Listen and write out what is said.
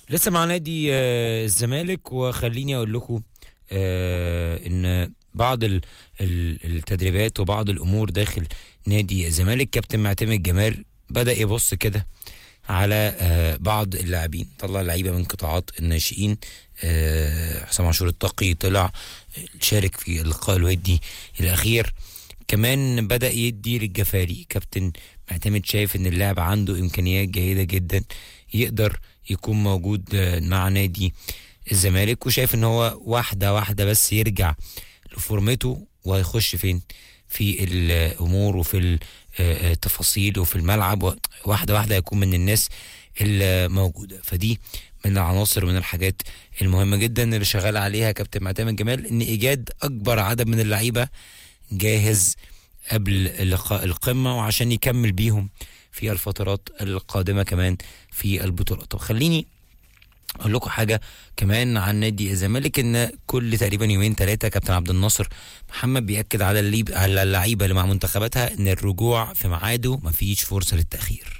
لسه مع نادي آه، الزمالك وخليني اقول لكم آه، ان بعض ال- ال- التدريبات وبعض الامور داخل نادي الزمالك كابتن معتمد جمال بدا يبص كده على آه، بعض اللاعبين طلع لعيبه من قطاعات الناشئين آه، حسام عاشور التقي طلع شارك في اللقاء الودي الاخير كمان بدا يدي للجفاري كابتن معتمد شايف ان اللاعب عنده امكانيات جيده جدا يقدر يكون موجود آه، مع نادي الزمالك وشايف ان هو واحده واحده بس يرجع لفورمته وهيخش فين في الامور وفي ال- آه، آه، التفاصيل وفي الملعب و- واحده واحده هيكون من الناس الموجوده فدي من العناصر من الحاجات المهمه جدا اللي شغال عليها كابتن معتمد جمال ان ايجاد اكبر عدد من اللعيبه جاهز قبل لقاء القمه وعشان يكمل بيهم في الفترات القادمه كمان في البطولات طب خليني اقول لكم حاجه كمان عن نادي الزمالك ان كل تقريبا يومين ثلاثه كابتن عبد الناصر محمد بياكد على الليب على اللعيبه اللي مع منتخباتها ان الرجوع في ميعاده مفيش فرصه للتاخير